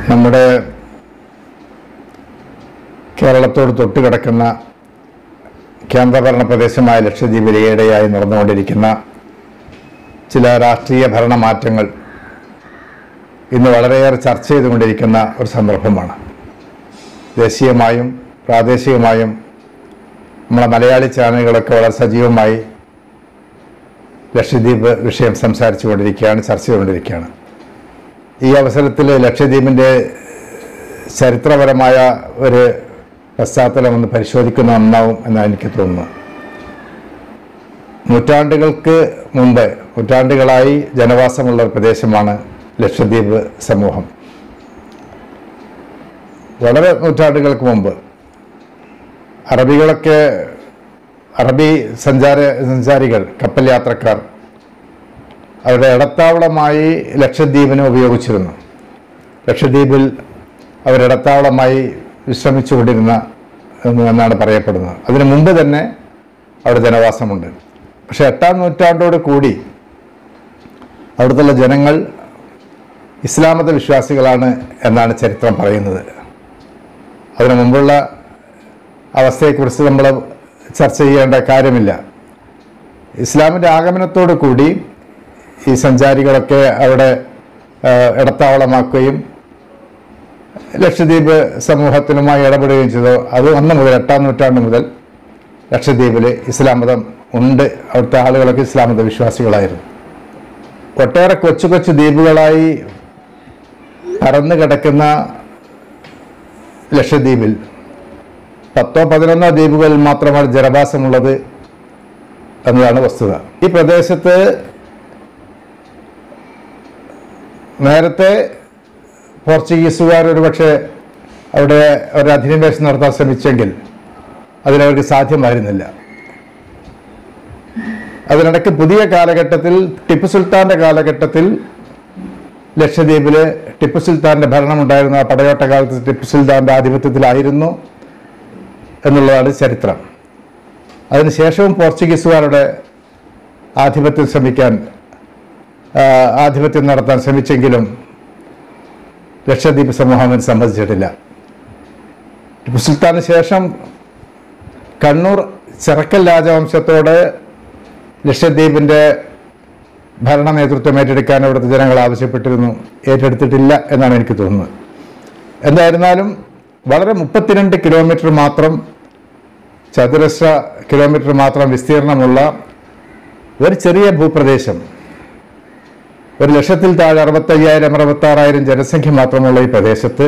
നമ്മുടെ കേരളത്തോട് തൊട്ടുകിടക്കുന്ന കേന്ദ്രഭരണ പ്രദേശമായ ലക്ഷദ്വീപിൽ ഈയിടെയായി നടന്നുകൊണ്ടിരിക്കുന്ന ചില രാഷ്ട്രീയ ഭരണമാറ്റങ്ങൾ ഇന്ന് വളരെയേറെ ചർച്ച ചെയ്തുകൊണ്ടിരിക്കുന്ന ഒരു സന്ദർഭമാണ് ദേശീയമായും പ്രാദേശികമായും നമ്മളെ മലയാളി ചാനലുകളൊക്കെ വളരെ സജീവമായി ലക്ഷദ്വീപ് വിഷയം സംസാരിച്ചു കൊണ്ടിരിക്കുകയാണ് ചർച്ച ചെയ്തുകൊണ്ടിരിക്കുകയാണ് ഈ അവസരത്തിൽ ലക്ഷദ്വീപിൻ്റെ ചരിത്രപരമായ ഒരു പശ്ചാത്തലം ഒന്ന് പരിശോധിക്കുന്ന നന്നാവും എന്നാണ് എനിക്ക് തോന്നുന്നു നൂറ്റാണ്ടുകൾക്ക് മുമ്പ് നൂറ്റാണ്ടുകളായി ജനവാസമുള്ള ഒരു പ്രദേശമാണ് ലക്ഷദ്വീപ് സമൂഹം വളരെ നൂറ്റാണ്ടുകൾക്ക് മുമ്പ് അറബികളൊക്കെ അറബി സഞ്ചാര സഞ്ചാരികൾ കപ്പൽ യാത്രക്കാർ അവരുടെ ഇടത്താവളമായി ലക്ഷദ്വീപിനെ ഉപയോഗിച്ചിരുന്നു ലക്ഷദ്വീപിൽ അവരിടത്താവളമായി വിശ്രമിച്ചുകൊണ്ടിരുന്ന എന്ന് എന്നാണ് പറയപ്പെടുന്നത് അതിനു മുമ്പ് തന്നെ അവിടെ ജനവാസമുണ്ട് പക്ഷെ എട്ടാം നൂറ്റാണ്ടോട് കൂടി അവിടുത്തെ ജനങ്ങൾ ഇസ്ലാമത വിശ്വാസികളാണ് എന്നാണ് ചരിത്രം പറയുന്നത് അതിനു മുമ്പുള്ള അവസ്ഥയെക്കുറിച്ച് നമ്മൾ ചർച്ച ചെയ്യേണ്ട കാര്യമില്ല ഇസ്ലാമിൻ്റെ ആഗമനത്തോടു കൂടി ഈ സഞ്ചാരികളൊക്കെ അവിടെ ആ, ഇടത്താവളമാക്കുകയും ലക്ഷദ്വീപ് സമൂഹത്തിനുമായി ഇടപെടുകയും ചെയ്തു അത് അന്ന് മുതൽ എട്ടാം നൂറ്റാണ്ട് മുതൽ ലക്ഷദ്വീപിൽ ഇസ്ലാം മതം ഉണ്ട് അവിടുത്തെ ആളുകളൊക്കെ ഇസ്ലാം മത വിശ്വാസികളായിരുന്നു ഒട്ടേറെ കൊച്ചു കൊച്ചു ദ്വീപുകളായി പരന്നു കിടക്കുന്ന ലക്ഷദ്വീപിൽ പത്തോ പതിനൊന്നോ ദ്വീപുകളിൽ മാത്രമാണ് ജനവാസമുള്ളത് എന്നതാണ് വസ്തുത ഈ പ്രദേശത്ത് നേരത്തെ പോർച്ചുഗീസുകാർ ഒരുപക്ഷെ അവിടെ ഒരു അധിനിവേശം നടത്താൻ ശ്രമിച്ചെങ്കിൽ അതിനവർക്ക് സാധ്യമായിരുന്നില്ല അതിനിടയ്ക്ക് പുതിയ കാലഘട്ടത്തിൽ ടിപ്പു സുൽത്താൻ്റെ കാലഘട്ടത്തിൽ ലക്ഷദ്വീപിൽ ടിപ്പു സുൽത്താൻ്റെ ഭരണമുണ്ടായിരുന്ന ആ പടയോട്ട കാലത്ത് ടിപ്പു സുൽത്താൻ്റെ ആധിപത്യത്തിലായിരുന്നു എന്നുള്ളതാണ് ചരിത്രം അതിനുശേഷവും പോർച്ചുഗീസുകാരുടെ ആധിപത്യം ശ്രമിക്കാൻ ആ, ആധിപത്യം നടത്താൻ ശ്രമിച്ചെങ്കിലും ലക്ഷദ്വീപ് സമൂഹം അതിന് സമ്മതിച്ചിട്ടില്ല ടിപ്പു സുൽത്താന് ശേഷം കണ്ണൂർ ചിറക്കൽ രാജവംശത്തോട് ലക്ഷദ്വീപിൻ്റെ ഭരണ നേതൃത്വം ഏറ്റെടുക്കാൻ അവിടുത്തെ ജനങ്ങൾ ആവശ്യപ്പെട്ടിരുന്നു ഏറ്റെടുത്തിട്ടില്ല എന്നാണ് എനിക്ക് തോന്നുന്നത് എന്തായിരുന്നാലും വളരെ മുപ്പത്തിരണ്ട് കിലോമീറ്റർ മാത്രം ചതുരശ്ര കിലോമീറ്റർ മാത്രം വിസ്തീർണമുള്ള ഒരു ചെറിയ ഭൂപ്രദേശം ഒരു ലക്ഷത്തിൽ താഴെ അറുപത്തയ്യായിരം അറുപത്തി ആറായിരം ജനസംഖ്യ മാത്രമുള്ള ഈ പ്രദേശത്ത്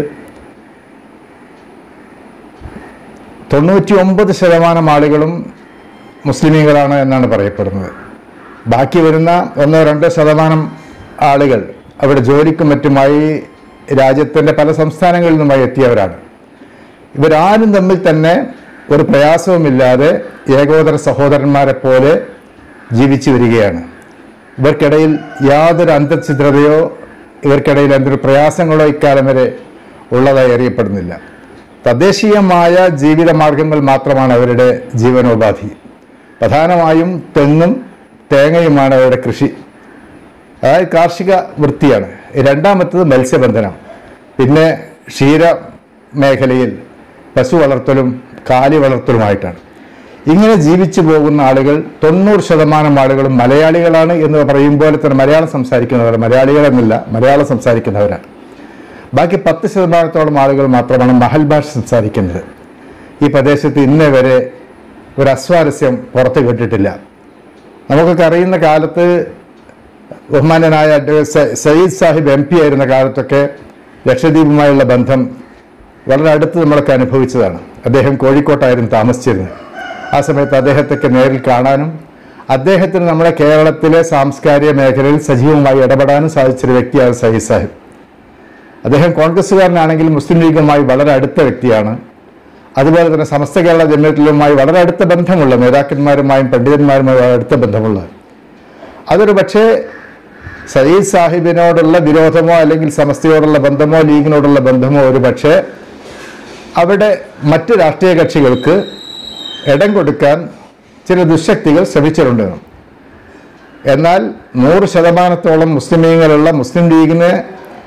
തൊണ്ണൂറ്റി ഒമ്പത് ശതമാനം ആളുകളും മുസ്ലിമീങ്ങളാണ് എന്നാണ് പറയപ്പെടുന്നത് ബാക്കി വരുന്ന ഒന്നോ രണ്ടോ ശതമാനം ആളുകൾ അവിടെ ജോലിക്കും മറ്റുമായി രാജ്യത്തിൻ്റെ പല സംസ്ഥാനങ്ങളിൽ നിന്നുമായി എത്തിയവരാണ് ഇവരാരും തമ്മിൽ തന്നെ ഒരു പ്രയാസവുമില്ലാതെ ഏകോദര സഹോദരന്മാരെ പോലെ ജീവിച്ചു വരികയാണ് ഇവർക്കിടയിൽ യാതൊരു അന്തഛിദ്രതയോ ഇവർക്കിടയിൽ എന്തൊരു പ്രയാസങ്ങളോ ഇക്കാലം വരെ ഉള്ളതായി അറിയപ്പെടുന്നില്ല തദ്ദേശീയമായ ജീവിത മാർഗങ്ങൾ മാത്രമാണ് അവരുടെ ജീവനോപാധി പ്രധാനമായും തെങ്ങും തേങ്ങയുമാണ് അവരുടെ കൃഷി അതായത് കാർഷിക വൃത്തിയാണ് രണ്ടാമത്തത് മത്സ്യബന്ധനം പിന്നെ ക്ഷീര മേഖലയിൽ പശു വളർത്തലും കാലി വളർത്തലുമായിട്ടാണ് ഇങ്ങനെ ജീവിച്ചു പോകുന്ന ആളുകൾ തൊണ്ണൂറ് ശതമാനം ആളുകളും മലയാളികളാണ് എന്ന് പറയും പോലെ തന്നെ മലയാളം സംസാരിക്കുന്നവർ മലയാളികളെന്നില്ല മലയാളം സംസാരിക്കുന്നവരാണ് ബാക്കി പത്ത് ശതമാനത്തോളം ആളുകൾ മാത്രമാണ് മഹൽ ഭാഷ സംസാരിക്കുന്നത് ഈ പ്രദേശത്ത് ഇന്നേ വരെ ഒരു അസ്വാരസ്യം പുറത്ത് കേട്ടിട്ടില്ല നമുക്കൊക്കെ അറിയുന്ന കാലത്ത് ബഹുമാനനായ അഡ്വ- സ- സയ്യിദ് സാഹിബ് എം പി ആയിരുന്ന കാലത്തൊക്കെ ലക്ഷദ്വീപുമായുള്ള ബന്ധം വളരെ അടുത്ത് നമ്മളൊക്കെ അനുഭവിച്ചതാണ് അദ്ദേഹം കോഴിക്കോട്ടായിരുന്നു താമസിച്ചിരുന്നത് ആ സമയത്ത് അദ്ദേഹത്തൊക്കെ നേരിൽ കാണാനും അദ്ദേഹത്തിന് നമ്മുടെ കേരളത്തിലെ സാംസ്കാരിക മേഖലയിൽ സജീവമായി ഇടപെടാനും സാധിച്ചൊരു വ്യക്തിയാണ് സയ്യിദ് സാഹിബ് അദ്ദേഹം കോൺഗ്രസ്സുകാരനാണെങ്കിൽ മുസ്ലിം ലീഗുമായി വളരെ അടുത്ത വ്യക്തിയാണ് അതുപോലെ തന്നെ സമസ്ത കേരള ജമിയത്തിലുമായി വളരെ അടുത്ത ബന്ധമുള്ള നേതാക്കന്മാരുമായും പണ്ഡിതന്മാരുമായി വളരെ അടുത്ത ബന്ധമുള്ള അതൊരു പക്ഷേ സയ്യിദ് സാഹിബിനോടുള്ള വിരോധമോ അല്ലെങ്കിൽ സമസ്തയോടുള്ള ബന്ധമോ ലീഗിനോടുള്ള ബന്ധമോ ഒരു പക്ഷേ അവിടെ മറ്റ് രാഷ്ട്രീയ കക്ഷികൾക്ക് ഇടം കൊടുക്കാൻ ചില ദുശക്തികൾ ശ്രമിച്ചിട്ടുണ്ടെന്നും എന്നാൽ നൂറ് ശതമാനത്തോളം മുസ്ലിമീങ്ങളുള്ള മുസ്ലിം ലീഗിന്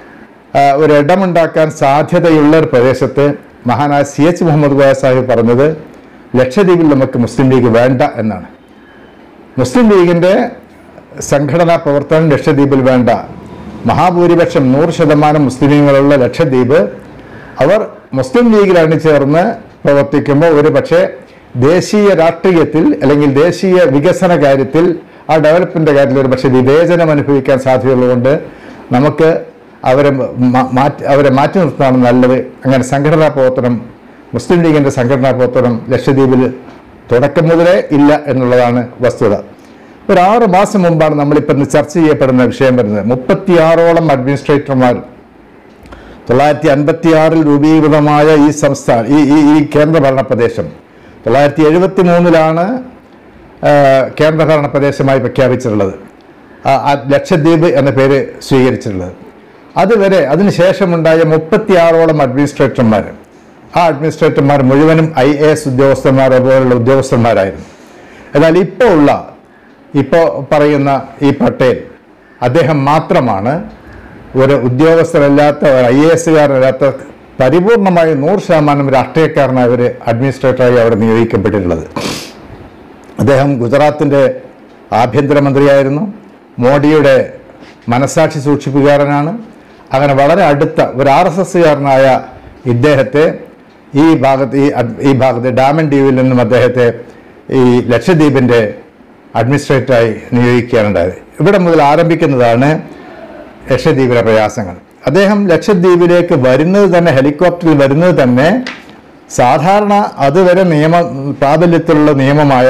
ആ, ഒരു ഇടമുണ്ടാക്കാൻ സാധ്യതയുള്ള ഒരു പ്രദേശത്ത് മഹാനായ സി എച്ച് മുഹമ്മദ് കോയ സാഹിബ് പറഞ്ഞത് ലക്ഷദ്വീപിൽ നമുക്ക് മുസ്ലിം ലീഗ് വേണ്ട എന്നാണ് മുസ്ലിം ലീഗിൻ്റെ സംഘടനാ പ്രവർത്തനം ലക്ഷദ്വീപിൽ വേണ്ട മഹാഭൂരിപക്ഷം നൂറ് ശതമാനം മുസ്ലിങ്ങളുള്ള ലക്ഷദ്വീപ് അവർ മുസ്ലിം ലീഗിൽ അണിചേർന്ന് പ്രവർത്തിക്കുമ്പോൾ ഒരു പക്ഷേ ദേശീയ രാഷ്ട്രീയത്തിൽ അല്ലെങ്കിൽ ദേശീയ വികസന കാര്യത്തിൽ ആ ഡെവലപ്മെൻ്റ് കാര്യത്തിൽ ഒരു പക്ഷേ വിവേചനം അനുഭവിക്കാൻ സാധ്യതയുള്ളതുകൊണ്ട് നമുക്ക് അവരെ മ- മാറ്റി അവരെ മാറ്റി നിർത്തുന്നതാണ് നല്ലത് അങ്ങനെ സംഘടനാ പ്രവർത്തനം മുസ്ലിം ലീഗിൻ്റെ സംഘടനാ പ്രവർത്തനം ലക്ഷദ്വീപിൽ തുടക്കം മുതലേ ഇല്ല എന്നുള്ളതാണ് വസ്തുത ഒരു ആറ് മാസം മുമ്പാണ് നമ്മളിപ്പോൾ ഇന്ന് ചർച്ച ചെയ്യപ്പെടുന്ന വിഷയം വരുന്നത് മുപ്പത്തിയാറോളം അഡ്മിനിസ്ട്രേറ്റർമാർ തൊള്ളായിരത്തി അൻപത്തി ആറിൽ രൂപീകൃതമായ ഈ സംസ്ഥാന ഈ ഈ ഈ കേന്ദ്രഭരണ പ്രദേശം തൊള്ളായിരത്തി എഴുപത്തി മൂന്നിലാണ് കേന്ദ്രഭരണ പ്രദേശമായി പ്രഖ്യാപിച്ചിട്ടുള്ളത് ആ, ആ ലക്ഷദ്വീപ് എന്ന പേര് സ്വീകരിച്ചിട്ടുള്ളത് അതുവരെ അതിനുശേഷമുണ്ടായ മുപ്പത്തിയാറോളം അഡ്മിനിസ്ട്രേറ്റർമാർ ആ അഡ്മിനിസ്ട്രേറ്റർമാർ മുഴുവനും ഐ എ എസ് ഉദ്യോഗസ്ഥന്മാർ അതുപോലുള്ള ഉദ്യോഗസ്ഥന്മാരായിരുന്നു എന്നാൽ ഇപ്പോൾ ഉള്ള ഇപ്പോൾ പറയുന്ന ഈ പട്ടേൽ അദ്ദേഹം മാത്രമാണ് ഒരു ഉദ്യോഗസ്ഥരല്ലാത്ത ഒരു ഐ എ എസുകാരനല്ലാത്ത പരിപൂർണമായി നൂറ് ശതമാനം രാഷ്ട്രീയക്കാരനായ ഒരു അഡ്മിനിസ്ട്രേറ്ററായി അവിടെ നിയോഗിക്കപ്പെട്ടിട്ടുള്ളത് അദ്ദേഹം ഗുജറാത്തിൻ്റെ ആഭ്യന്തരമന്ത്രിയായിരുന്നു മോഡിയുടെ മനസാക്ഷി സൂക്ഷിപ്പുകാരനാണ് അങ്ങനെ വളരെ അടുത്ത ഒരു ആർ എസ് എസ്സുകാരനായ ഇദ്ദേഹത്തെ ഈ ഭാഗത്ത് ഈ അഡ്- ഈ ഭാഗത്ത് ഡാമൻ ദ്വീപിൽ നിന്നും അദ്ദേഹത്തെ ഈ ലക്ഷദ്വീപിൻ്റെ അഡ്മിനിസ്ട്രേറ്ററായി നിയോഗിക്കാനുണ്ടായത് ഇവിടെ മുതൽ ആരംഭിക്കുന്നതാണ് ലക്ഷദ്വീപിലെ പ്രയാസങ്ങൾ അദ്ദേഹം ലക്ഷദ്വീപിലേക്ക് വരുന്നത് തന്നെ ഹെലികോപ്റ്ററിൽ വരുന്നത് തന്നെ സാധാരണ അതുവരെ നിയമ പ്രാബല്യത്തിലുള്ള നിയമമായ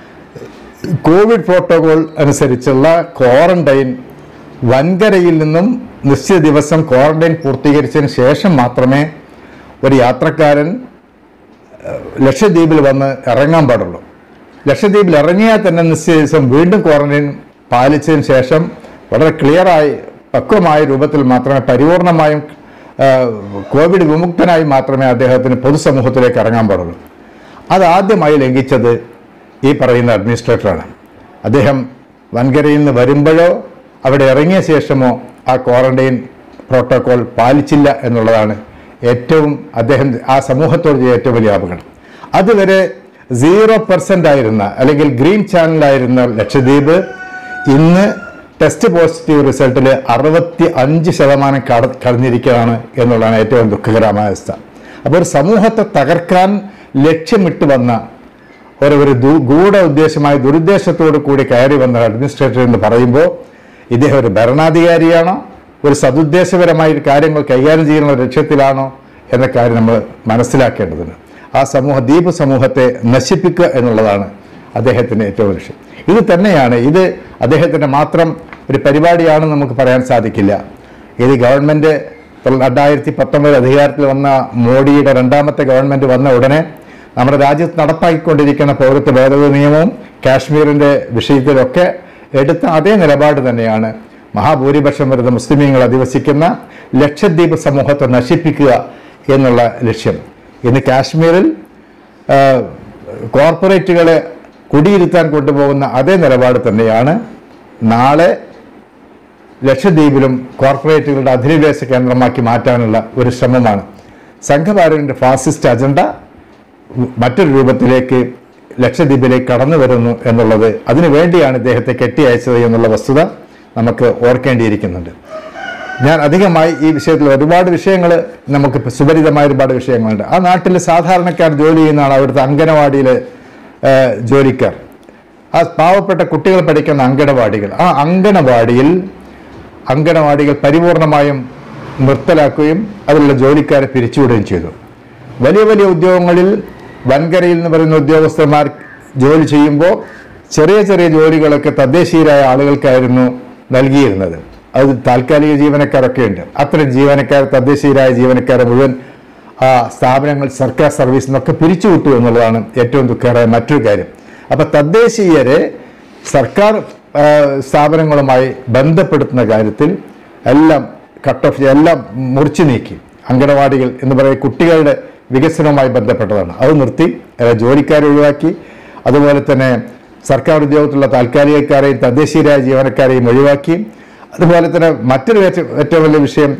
കോവിഡ് പ്രോട്ടോകോൾ അനുസരിച്ചുള്ള ക്വാറന്റൈൻ വൻകരയിൽ നിന്നും നിശ്ചിത ദിവസം ക്വാറന്റൈൻ പൂർത്തീകരിച്ചതിന് ശേഷം മാത്രമേ ഒരു യാത്രക്കാരൻ ഏഹ്, ലക്ഷദ്വീപിൽ വന്ന് ഇറങ്ങാൻ പാടുള്ളൂ ലക്ഷദ്വീപിൽ ഇറങ്ങിയാൽ തന്നെ നിശ്ചയ ദിവസം വീണ്ടും ക്വാറന്റൈൻ പാലിച്ചതിന് ശേഷം വളരെ ക്ലിയറായി പക്വമായ രൂപത്തിൽ മാത്രമേ പരിപൂർണമായും ഏഹ്, കോവിഡ് വിമുക്തനായി മാത്രമേ അദ്ദേഹത്തിന് പൊതുസമൂഹത്തിലേക്ക് ഇറങ്ങാൻ പാടുള്ളൂ അതാദ്യമായി ലംഘിച്ചത് ഈ പറയുന്ന അഡ്മിനിസ്ട്രേറ്ററാണ് അദ്ദേഹം വൻകരയിൽ നിന്ന് വരുമ്പോഴോ അവിടെ ഇറങ്ങിയ ശേഷമോ ആ ക്വാറന്റൈൻ പ്രോട്ടോകോൾ പാലിച്ചില്ല എന്നുള്ളതാണ് ഏറ്റവും അദ്ദേഹം ആ സമൂഹത്തോട് ചെയ്ത ഏറ്റവും വലിയ അപകടം അതുവരെ സീറോ പെർസെൻ്റ് ആയിരുന്ന അല്ലെങ്കിൽ ഗ്രീൻ ചാനലായിരുന്ന ലക്ഷദ്വീപ് ഇന്ന് ടെസ്റ്റ് പോസിറ്റീവ് റിസൾട്ടിൽ അറുപത്തി അഞ്ച് ശതമാനം കട കടന്നിരിക്കുകയാണ് എന്നുള്ളതാണ് ഏറ്റവും ദുഃഖകരമായ അവസ്ഥ അപ്പോൾ ഒരു സമൂഹത്തെ തകർക്കാൻ ലക്ഷ്യമിട്ട് വന്ന ഒരു ഒരു ദു- ഗൂഢ ഉദ്ദേശമായി ദുരുദ്ദേശത്തോടു കൂടി കയറി വന്ന അഡ്മിനിസ്ട്രേറ്റർ എന്ന് പറയുമ്പോൾ ഇദ്ദേഹം ഒരു ഭരണാധികാരിയാണോ ഒരു സതുദ്ദേശപരമായ ഒരു കാര്യങ്ങൾ കൈകാര്യം ചെയ്യുന്ന ലക്ഷ്യത്തിലാണോ എന്ന കാര്യം നമ്മൾ മനസ്സിലാക്കേണ്ടതുണ്ട് ആ സമൂഹ ദ്വീപ് സമൂഹത്തെ നശിപ്പിക്കുക എന്നുള്ളതാണ് അദ്ദേഹത്തിൻ്റെ ഏറ്റവും ലക്ഷ്യം ഇത് തന്നെയാണ് ഇത് അദ്ദേഹത്തിൻ്റെ മാത്രം ഒരു പരിപാടിയാണെന്ന് നമുക്ക് പറയാൻ സാധിക്കില്ല ഇത് ഗവൺമെൻറ് രണ്ടായിരത്തി പത്തൊമ്പത് അധികാരത്തിൽ വന്ന മോഡിയുടെ രണ്ടാമത്തെ ഗവൺമെൻറ് വന്ന ഉടനെ നമ്മുടെ രാജ്യത്ത് നടപ്പാക്കിക്കൊണ്ടിരിക്കുന്ന പൗരത്വ ഭേദഗതി നിയമവും കാശ്മീരിൻ്റെ വിഷയത്തിലൊക്കെ എടുത്ത അതേ നിലപാട് തന്നെയാണ് മഹാഭൂരിപക്ഷം വരുന്ന മുസ്ലിമീങ്ങൾ അധിവസിക്കുന്ന ലക്ഷദ്വീപ് സമൂഹത്തെ നശിപ്പിക്കുക എന്നുള്ള ലക്ഷ്യം ഇന്ന് കാശ്മീരിൽ ആ, കോർപ്പറേറ്റുകളെ കുടിയിരുത്താൻ കൊണ്ടുപോകുന്ന അതേ നിലപാട് തന്നെയാണ് നാളെ ലക്ഷദ്വീപിലും കോർപ്പറേറ്റുകളുടെ അധിനിവേശ കേന്ദ്രമാക്കി മാറ്റാനുള്ള ഒരു ശ്രമമാണ് സംഘപരിവാറിന്റെ ഫാസിസ്റ്റ് അജണ്ട മറ്റൊരു രൂപത്തിലേക്ക് ലക്ഷദ്വീപിലേക്ക് കടന്നു വരുന്നു എന്നുള്ളത് അതിനു വേണ്ടിയാണ് ഇദ്ദേഹത്തെ കെട്ടിയയച്ചത് എന്നുള്ള വസ്തുത നമുക്ക് ഓർക്കേണ്ടിയിരിക്കുന്നുണ്ട് ഞാൻ അധികമായി ഈ വിഷയത്തിൽ ഒരുപാട് വിഷയങ്ങൾ നമുക്ക് ഇപ്പൊ സുപരിതമായ ഒരുപാട് വിഷയങ്ങളുണ്ട് ആ നാട്ടിൽ സാധാരണക്കാർ ജോലി ചെയ്യുന്നതാണ് അവിടുത്തെ അംഗനവാടിയിലെ ഏഹ്, ജോലിക്കാർ ആ പാവപ്പെട്ട കുട്ടികൾ പഠിക്കുന്ന അങ്കണവാടികൾ ആ അങ്കണവാടിയിൽ അങ്കണവാടികൾ പരിപൂർണമായും നിർത്തലാക്കുകയും അതിലുള്ള ജോലിക്കാരെ പിരിച്ചുവിടുകയും ചെയ്തു വലിയ വലിയ ഉദ്യോഗങ്ങളിൽ വൻകരയിൽ എന്ന് പറയുന്ന ഉദ്യോഗസ്ഥന്മാർ ജോലി ചെയ്യുമ്പോൾ ചെറിയ ചെറിയ ജോലികളൊക്കെ തദ്ദേശീയരായ ആളുകൾക്കായിരുന്നു നൽകിയിരുന്നത് അത് താൽക്കാലിക ജീവനക്കാരൊക്കെ ഉണ്ട് അത്തരം ജീവനക്കാർ തദ്ദേശീയരായ ജീവനക്കാരെ മുഴുവൻ ആ സ്ഥാപനങ്ങൾ സർക്കാർ സർവീസിൽ നിന്നൊക്കെ പിരിച്ചുവിട്ടു എന്നുള്ളതാണ് ഏറ്റവും ദുഃഖകരമായ മറ്റൊരു കാര്യം അപ്പം തദ്ദേശീയരെ സർക്കാർ ആ, സ്ഥാപനങ്ങളുമായി ബന്ധപ്പെടുത്തുന്ന കാര്യത്തിൽ എല്ലാം കട്ട് ഓഫ് എല്ലാം മുറിച്ചു നീക്കി അംഗനവാടികൾ എന്ന് പറയുന്ന കുട്ടികളുടെ വികസനവുമായി ബന്ധപ്പെട്ടതാണ് അത് നിർത്തി അതായത് ജോലിക്കാരെ ഒഴിവാക്കി അതുപോലെ തന്നെ സർക്കാർ ഉദ്യോഗത്തിലുള്ള താൽക്കാലികക്കാരെയും തദ്ദേശീയരായ ജീവനക്കാരെയും ഒഴിവാക്കി അതുപോലെ തന്നെ മറ്റൊരു ഏറ്റവും ഏറ്റവും വലിയ വിഷയം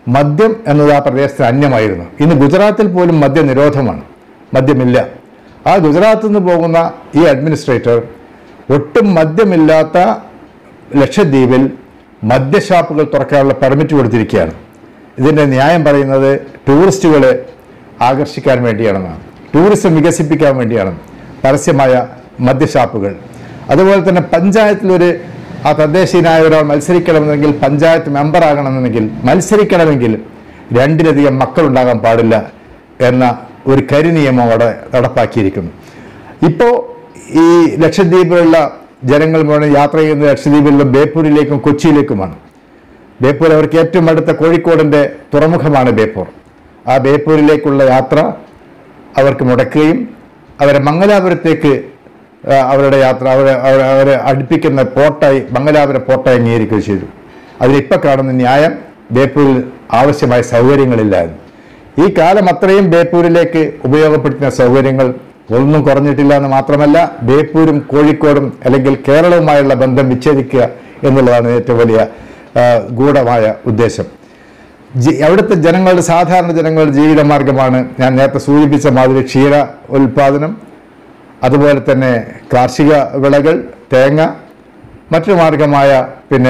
മദ്യം എന്നത് ആ പ്രദേശത്തിന് അന്യമായിരുന്നു ഇന്ന് ഗുജറാത്തിൽ പോലും മദ്യ നിരോധമാണ് മദ്യമില്ല ആ ഗുജറാത്തിൽ നിന്ന് പോകുന്ന ഈ അഡ്മിനിസ്ട്രേറ്റർ ഒട്ടും മദ്യമില്ലാത്ത ലക്ഷദ്വീപിൽ മദ്യഷാപ്പുകൾ തുറക്കാനുള്ള പെർമിറ്റ് കൊടുത്തിരിക്കുകയാണ് ഇതിൻ്റെ ന്യായം പറയുന്നത് ടൂറിസ്റ്റുകളെ ആകർഷിക്കാൻ വേണ്ടിയാണെന്നാണ് ടൂറിസം വികസിപ്പിക്കാൻ വേണ്ടിയാണ് പരസ്യമായ മദ്യഷാപ്പുകൾ അതുപോലെ തന്നെ പഞ്ചായത്തിലൊരു ആ തദ്ദേശീയനായ ഒരാൾ മത്സരിക്കണമെന്നെങ്കിൽ പഞ്ചായത്ത് മെമ്പറാകണമെന്നെങ്കിൽ മത്സരിക്കണമെങ്കിൽ രണ്ടിലധികം മക്കളുണ്ടാകാൻ പാടില്ല എന്ന ഒരു കരിനിയമം അവിടെ നടപ്പാക്കിയിരിക്കുന്നു ഇപ്പോൾ ഈ ലക്ഷദ്വീപിലുള്ള ജനങ്ങൾ മുഴുവൻ യാത്ര ചെയ്യുന്നത് ലക്ഷദ്വീപിലുള്ള ബേപ്പൂരിലേക്കും കൊച്ചിയിലേക്കുമാണ് ബേപ്പൂർ അവർക്ക് ഏറ്റവും അടുത്ത കോഴിക്കോടിൻ്റെ തുറമുഖമാണ് ബേപ്പൂർ ആ ബേപ്പൂരിലേക്കുള്ള യാത്ര അവർക്ക് മുടക്കുകയും അവരെ മംഗലാപുരത്തേക്ക് ആ, അവരുടെ യാത്ര അവരെ അവരെ അവരെ അടുപ്പിക്കുന്ന പോർട്ടായി മംഗലാപുരം പോർട്ടായി അംഗീകരിക്കുകയും ചെയ്തു അതിലിപ്പോൾ കാണുന്ന ന്യായം ബേപ്പൂരിൽ ആവശ്യമായ സൗകര്യങ്ങളില്ലായിരുന്നു ഈ കാലം അത്രയും ബേപ്പൂരിലേക്ക് ഉപയോഗപ്പെടുത്തുന്ന സൗകര്യങ്ങൾ ഒന്നും കുറഞ്ഞിട്ടില്ല എന്ന് മാത്രമല്ല ബേപ്പൂരും കോഴിക്കോടും അല്ലെങ്കിൽ കേരളവുമായുള്ള ബന്ധം വിച്ഛേദിക്കുക എന്നുള്ളതാണ് ഏറ്റവും വലിയ ആ, ഗൂഢമായ ഉദ്ദേശം ജി- അവിടുത്തെ ജനങ്ങളുടെ സാധാരണ ജനങ്ങളുടെ ജീവിതമാർഗമാണ് ഞാൻ നേരത്തെ സൂചിപ്പിച്ച മാതിരി ക്ഷീര ഉൽപാദനം അതുപോലെ തന്നെ കാർഷിക വിളകൾ തേങ്ങ മറ്റു മാർഗമായ പിന്നെ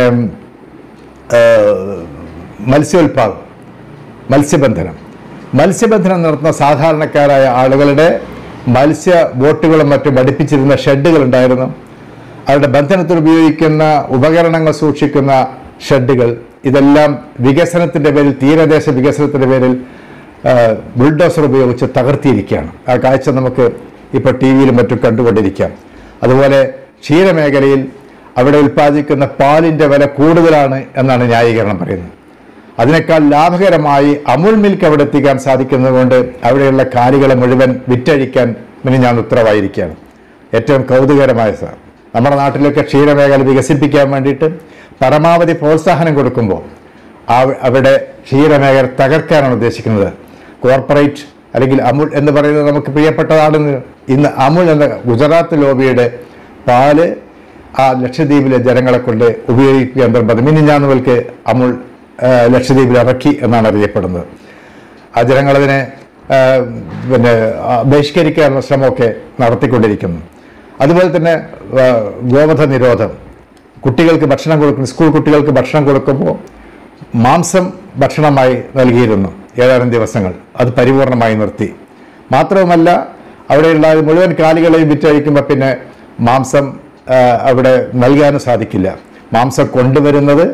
ആ, മത്സ്യോൽപാദനം മത്സ്യബന്ധനം മത്സ്യബന്ധനം നടത്തുന്ന സാധാരണക്കാരായ ആളുകളുടെ മത്സ്യ ബോട്ടുകളും മറ്റും അടുപ്പിച്ചിരുന്ന ഷെഡുകൾ ഉണ്ടായിരുന്നു അവരുടെ ബന്ധനത്തിന് ഉപയോഗിക്കുന്ന ഉപകരണങ്ങൾ സൂക്ഷിക്കുന്ന ഷെഡുകൾ ഇതെല്ലാം വികസനത്തിൻ്റെ പേരിൽ തീരദേശ വികസനത്തിൻ്റെ പേരിൽ ആ, ബുൾഡോസർ ഉപയോഗിച്ച് തകർത്തിയിരിക്കുകയാണ് ആ കാഴ്ച നമുക്ക് ഇപ്പോൾ ടി വിയിലും മറ്റും കണ്ടുകൊണ്ടിരിക്കാം അതുപോലെ ക്ഷീരമേഖലയിൽ അവിടെ ഉൽപ്പാദിക്കുന്ന പാലിൻ്റെ വില കൂടുതലാണ് എന്നാണ് ന്യായീകരണം പറയുന്നത് അതിനേക്കാൾ ലാഭകരമായി അമുൽ മിൽക്ക് അവിടെ എത്തിക്കാൻ സാധിക്കുന്നത് കൊണ്ട് അവിടെയുള്ള കാലികളെ മുഴുവൻ വിറ്റഴിക്കാൻ പിന്നെ ഞാൻ ഉത്തരവായിരിക്കുകയാണ് ഏറ്റവും കൗതുകരമായ സാർ നമ്മുടെ നാട്ടിലൊക്കെ ക്ഷീരമേഖല വികസിപ്പിക്കാൻ വേണ്ടിയിട്ട് പരമാവധി പ്രോത്സാഹനം കൊടുക്കുമ്പോൾ ആ- അവിടെ ക്ഷീരമേഖല തകർക്കാനാണ് ഉദ്ദേശിക്കുന്നത് കോർപ്പറേറ്റ് അല്ലെങ്കിൽ അമുൽ എന്ന് പറയുന്നത് നമുക്ക് പ്രിയപ്പെട്ടതാണെന്ന് ഇന്ന് അമുൽ എന്ന ഗുജറാത്ത് ലോബിയുടെ പാല് ആ ലക്ഷദ്വീപിലെ ജനങ്ങളെ കൊണ്ട് ഉപയോഗിക്കാൻ നിർബന്ധം ഇനി ഞാൻ മുതൽക്ക് അമുൽ ആ, ലക്ഷദ്വീപിൽ ഇറക്കി എന്നാണ് അറിയപ്പെടുന്നത് ആ ജനങ്ങളതിനെ ആ, പിന്നെ ആ, ബഹിഷ്കരിക്കാനുള്ള ശ്രമമൊക്കെ നടത്തിക്കൊണ്ടിരിക്കുന്നു അതുപോലെ തന്നെ ആ, ഗോവധ നിരോധം കുട്ടികൾക്ക് ഭക്ഷണം കൊടുക്കുന്നു സ്കൂൾ കുട്ടികൾക്ക് ഭക്ഷണം കൊടുക്കുമ്പോൾ മാംസം ഭക്ഷണമായി നൽകിയിരുന്നു ഏതാനും ദിവസങ്ങൾ അത് പരിപൂർണമായി നിർത്തി മാത്രവുമല്ല അവിടെയുള്ള മുഴുവൻ കാലികളെയും വിറ്റഴിക്കുമ്പോൾ പിന്നെ മാംസം ആ, അവിടെ നൽകാനും സാധിക്കില്ല മാംസം കൊണ്ടുവരുന്നത്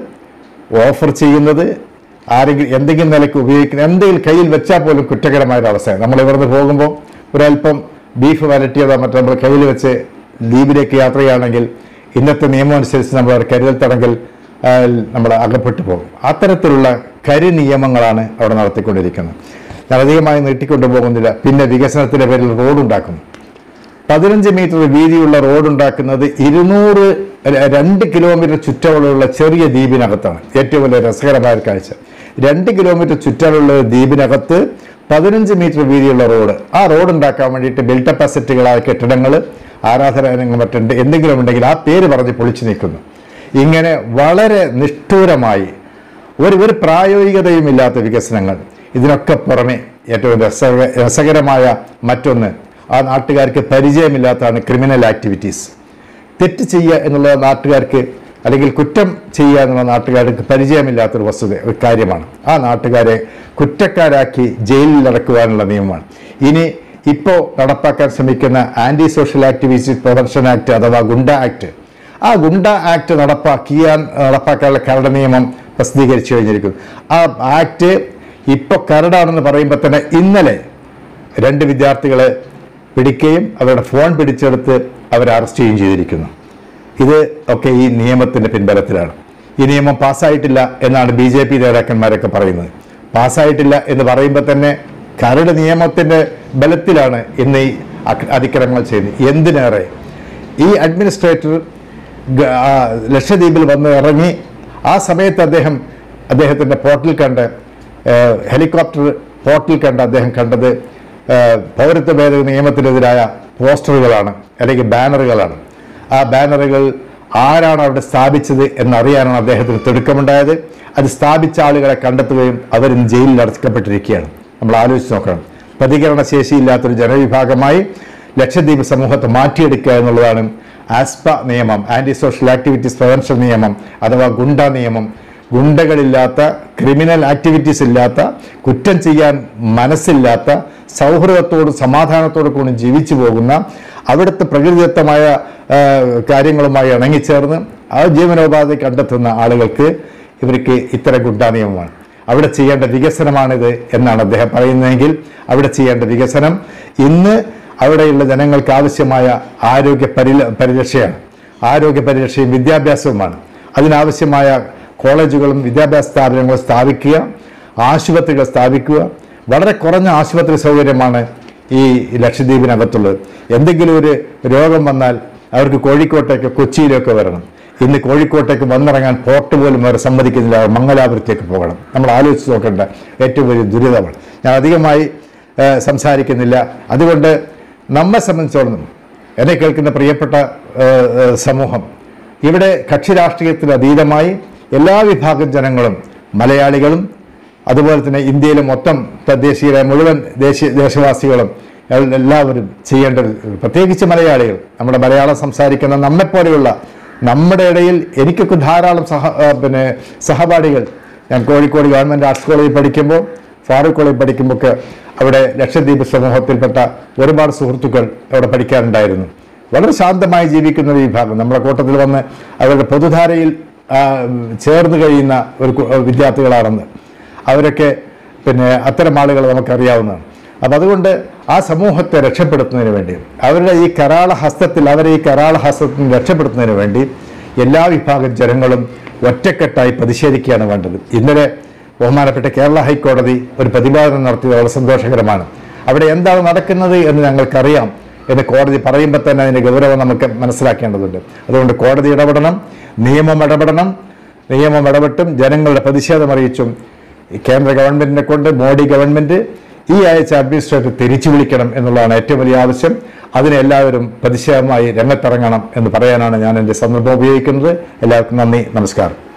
ഓഫർ ചെയ്യുന്നത് ആരെങ്കിലും എന്തെങ്കിലും നിലയ്ക്ക് ഉപയോഗിക്കുന്ന എന്തെങ്കിലും കയ്യിൽ വെച്ചാൽ പോലും കുറ്റകരമായ ഒരു അവസ്ഥയാണ് നമ്മൾ ഇവിടുന്ന് പോകുമ്പോൾ ഒരല്പം ബീഫ് വരട്ടിയതോ മറ്റോ നമ്മൾ കയ്യിൽ വെച്ച് ദ്വീപിലേക്ക് യാത്ര ചെയ്യുകയാണെങ്കിൽ ഇന്നത്തെ നിയമം അനുസരിച്ച് നമ്മൾ ഒരു കരുതൽ തടങ്കൽ ആ, നമ്മൾ അകപ്പെട്ടു പോകും അത്തരത്തിലുള്ള കരി നിയമങ്ങളാണ് അവിടെ നടത്തിക്കൊണ്ടിരിക്കുന്നത് ഞാൻ അധികമായി നീട്ടിക്കൊണ്ടു പോകുന്നില്ല പിന്നെ വികസനത്തിന്റെ പേരിൽ റോഡുണ്ടാക്കുന്നു പതിനഞ്ച് മീറ്റർ വീതിയുള്ള റോഡ് ഉണ്ടാക്കുന്നത് ഇരുന്നൂറ് ര- രണ്ട് കിലോമീറ്റർ ചുറ്റളവുള്ള ചെറിയ ദ്വീപിനകത്താണ് ഏറ്റവും വലിയ രസകരമായ ഒരു കാഴ്ച രണ്ട് കിലോമീറ്റർ ചുറ്റളവുള്ള ഒരു ദ്വീപിനകത്ത് പതിനഞ്ച് മീറ്റർ വീതിയുള്ള റോഡ് ആ റോഡ് ഉണ്ടാക്കാൻ വേണ്ടിയിട്ട് ബിൽട്ടപ്പ് അസറ്റുകളായ കെട്ടിടങ്ങൾ ആരാധനാലയങ്ങൾ മറ്റുണ്ട് എന്തെങ്കിലും ഉണ്ടെങ്കിൽ ആ പേര് പറഞ്ഞ് പൊളിച്ചു നീക്കുന്നു ഇങ്ങനെ വളരെ നിഷ്ഠൂരമായി ഒരു ഒരു പ്രായോഗികതയും ഇല്ലാത്ത വികസനങ്ങൾ ഇതിനൊക്കെ പുറമെ ഏറ്റവും രസക രസകരമായ മറ്റൊന്ന് ആ നാട്ടുകാർക്ക് പരിചയമില്ലാത്തതാണ് ക്രിമിനൽ ആക്ടിവിറ്റീസ് തെറ്റ് ചെയ്യുക എന്നുള്ള നാട്ടുകാർക്ക് അല്ലെങ്കിൽ കുറ്റം ചെയ്യുക എന്നുള്ള നാട്ടുകാർക്ക് പരിചയമില്ലാത്തൊരു വസ്തുത ഒരു കാര്യമാണ് ആ നാട്ടുകാരെ കുറ്റക്കാരാക്കി ജയിലിൽ അടക്കുവാനുള്ള നിയമമാണ് ഇനി ഇപ്പോൾ നടപ്പാക്കാൻ ശ്രമിക്കുന്ന anti social activities prevention act അഥവാ ഗുണ്ട ആക്ട് ആ ഗുണ്ട ആക്ട് നടപ്പാക്കിയാൻ നടപ്പാക്കാനുള്ള കരട് നിയമം പ്രസിദ്ധീകരിച്ചു കഴിഞ്ഞിരിക്കുന്നു ആ ആക്ട് ഇപ്പോൾ കരടാണെന്ന് പറയുമ്പോൾ തന്നെ ഇന്നലെ രണ്ട് വിദ്യാർത്ഥികളെ പിടിക്കുകയും അവരുടെ ഫോൺ പിടിച്ചെടുത്ത് അവരെ അറസ്റ്റ് ചെയ്യുകയും ചെയ്തിരിക്കുന്നു ഇത് ഒക്കെ ഈ നിയമത്തിന്റെ പിൻബലത്തിലാണ് ഈ നിയമം പാസ്സായിട്ടില്ല എന്നാണ് ബി ജെ പി നേതാക്കന്മാരൊക്കെ പറയുന്നത് പാസ്സായിട്ടില്ല എന്ന് പറയുമ്പോൾ തന്നെ കരട് നിയമത്തിന്റെ ബലത്തിലാണ് ഇന്ന് ഈ അക്ര- അതിക്രമങ്ങൾ ചെയ്യുന്നത് എന്തിനേറെ ഈ അഡ്മിനിസ്ട്രേറ്റർ ഗ- ആ ലക്ഷദ്വീപിൽ വന്ന് ഇറങ്ങി ആ സമയത്ത് അദ്ദേഹം അദ്ദേഹത്തിൻ്റെ പോർട്ടിൽ കണ്ട് ഏഹ്, ഹെലികോപ്റ്റർ പോർട്ടിൽ കണ്ട് അദ്ദേഹം കണ്ടത് ഏഹ്, പൗരത്വ ഭേദഗതി നിയമത്തിനെതിരായ പോസ്റ്ററുകളാണ് അല്ലെങ്കിൽ ബാനറുകളാണ് ആ ബാനറുകൾ ആരാണ് അവിടെ സ്ഥാപിച്ചത് എന്നറിയാനാണ് അദ്ദേഹത്തിന് തിടുക്കമുണ്ടായത് അത് സ്ഥാപിച്ച ആളുകളെ കണ്ടെത്തുകയും അവരിന്ന് ജയിലിൽ അടക്കപ്പെട്ടിരിക്കുകയാണ് നമ്മൾ ആലോചിച്ച് നോക്കണം പ്രതികരണ ശേഷിയില്ലാത്തൊരു ജനവിഭാഗമായി ലക്ഷദ്വീപ് സമൂഹത്തെ മാറ്റിയെടുക്കുക എന്നുള്ളതാണ് ആസ്പ നിയമം ആന്റി സോഷ്യൽ ആക്ടിവിറ്റീസ് പ്രിവെൻഷൻ നിയമം അഥവാ ഗുണ്ട നിയമം ഗുണ്ടകളില്ലാത്ത ക്രിമിനൽ ആക്ടിവിറ്റീസ് ഇല്ലാത്ത കുറ്റം ചെയ്യാൻ മനസ്സില്ലാത്ത സൗഹൃദത്തോടും സമാധാനത്തോടും കൂടി ജീവിച്ചു പോകുന്ന അവിടുത്തെ പ്രകൃതിദത്തമായ ആ, കാര്യങ്ങളുമായി ഇണങ്ങിച്ചേർന്ന് ആ ജീവനോപാധി കണ്ടെത്തുന്ന ആളുകൾക്ക് ഇവർക്ക് ഇത്തരം ഗുണ്ടാ നിയമമാണ് അവിടെ ചെയ്യേണ്ട വികസനമാണിത് എന്നാണ് അദ്ദേഹം പറയുന്നതെങ്കിൽ അവിടെ ചെയ്യേണ്ട വികസനം ഇന്ന് അവിടെയുള്ള ജനങ്ങൾക്ക് ആവശ്യമായ ആരോഗ്യ പരില പരിരക്ഷയാണ് ആരോഗ്യ പരിരക്ഷയും വിദ്യാഭ്യാസവുമാണ് അതിനാവശ്യമായ കോളേജുകളും വിദ്യാഭ്യാസ സ്ഥാപനങ്ങളും സ്ഥാപിക്കുക ആശുപത്രികൾ സ്ഥാപിക്കുക വളരെ കുറഞ്ഞ ആശുപത്രി സൗകര്യമാണ് ഈ ലക്ഷദ്വീപിനകത്തുള്ളത് എന്തെങ്കിലും ഒരു രോഗം വന്നാൽ അവർക്ക് കോഴിക്കോട്ടേക്ക് കൊച്ചിയിലേക്ക് വരണം ഇന്ന് കോഴിക്കോട്ടേക്ക് വന്നിറങ്ങാൻ പോർട്ട് പോലും അവരെ സമ്മതിക്കുന്നില്ല അവർ മംഗലാപുരത്തേക്ക് പോകണം നമ്മൾ ആലോചിച്ച് നോക്കേണ്ട ഏറ്റവും വലിയ ദുരിതമാണ് ഞാൻ അധികമായി ഏഹ്, സംസാരിക്കുന്നില്ല അതുകൊണ്ട് നമ്മെ സംബന്ധിച്ചോളം എന്നെ കേൾക്കുന്ന പ്രിയപ്പെട്ട ഏഹ്, ഏഹ്, സമൂഹം ഇവിടെ കക്ഷി രാഷ്ട്രീയത്തിന് അതീതമായി എല്ലാ വിഭാഗം ജനങ്ങളും മലയാളികളും അതുപോലെ തന്നെ ഇന്ത്യയിലെ മൊത്തം തദ്ദേശീയരായ മുഴുവൻ ദേശീയ ദേശവാസികളും എൽ- എല്ലാവരും ചെയ്യേണ്ടത് പ്രത്യേകിച്ച് മലയാളികൾ നമ്മുടെ മലയാളം സംസാരിക്കുന്ന നമ്മെപ്പോലെയുള്ള നമ്മുടെ ഇടയിൽ എനിക്കൊക്കെ ധാരാളം സഹ ആ, പിന്നെ സഹപാഠികൾ ഞാൻ കോഴിക്കോട് ഗവൺമെൻറ് ആർട്സ് കോളേജിൽ പഠിക്കുമ്പോൾ ഫാറൂഖ് കോളേജിൽ പഠിക്കുമ്പോൾ ഒക്കെ അവിടെ ലക്ഷദ്വീപ് സമൂഹത്തിൽപ്പെട്ട ഒരുപാട് സുഹൃത്തുക്കൾ അവിടെ പഠിക്കാറുണ്ടായിരുന്നു വളരെ ശാന്തമായി ജീവിക്കുന്ന ഒരു വിഭാഗം നമ്മുടെ കൂട്ടത്തിൽ വന്ന് അവരുടെ പൊതുധാരയിൽ ആ, ചേർന്ന് കഴിയുന്ന ഒരു കു- വിദ്യാർത്ഥികളാണെന്ന് അവരൊക്കെ പിന്നെ അത്തരം ആളുകൾ നമുക്കറിയാവുന്നതാണ് അപ്പം അതുകൊണ്ട് ആ സമൂഹത്തെ രക്ഷപ്പെടുത്തുന്നതിന് വേണ്ടി അവരുടെ ഈ കരാള ഹസ്തത്തിൽ അവരെ ഈ കരാള ഹസ്തത്തിൽ നിന്ന് രക്ഷപ്പെടുത്തുന്നതിന് വേണ്ടി എല്ലാ വിഭാഗം ജനങ്ങളും ഒറ്റക്കെട്ടായി പ്രതിഷേധിക്കുകയാണ് വേണ്ടത് ഇന്നലെ ബഹുമാനപ്പെട്ട കേരള ഹൈക്കോടതി ഒരു പ്രതിപാദനം നടത്തിയത് വളരെ സന്തോഷകരമാണ് അവിടെ എന്താണ് നടക്കുന്നത് എന്ന് ഞങ്ങൾക്കറിയാം എന്ന് കോടതി പറയുമ്പോൾ തന്നെ അതിൻ്റെ ഗൗരവം നമുക്ക് മനസ്സിലാക്കേണ്ടതുണ്ട് അതുകൊണ്ട് കോടതി ഇടപെടണം നിയമം ഇടപെടണം നിയമം ഇടപെട്ടും ജനങ്ങളുടെ പ്രതിഷേധം അറിയിച്ചും ഈ കേന്ദ്ര ഗവൺമെന്റിനെ കൊണ്ട് മോഡി ഗവൺമെന്റ് ഈ ആഴ്ച അഡ്മിനിസ്ട്രേറ്റർ തിരിച്ചു വിളിക്കണം എന്നുള്ളതാണ് ഏറ്റവും വലിയ ആവശ്യം അതിന് എല്ലാവരും പ്രതിഷേധമായി രംഗത്തിറങ്ങണം എന്ന് പറയാനാണ് ഞാൻ എൻ്റെ സന്ദർഭം ഉപയോഗിക്കുന്നത് എല്ലാവർക്കും നന്ദി നമസ്കാരം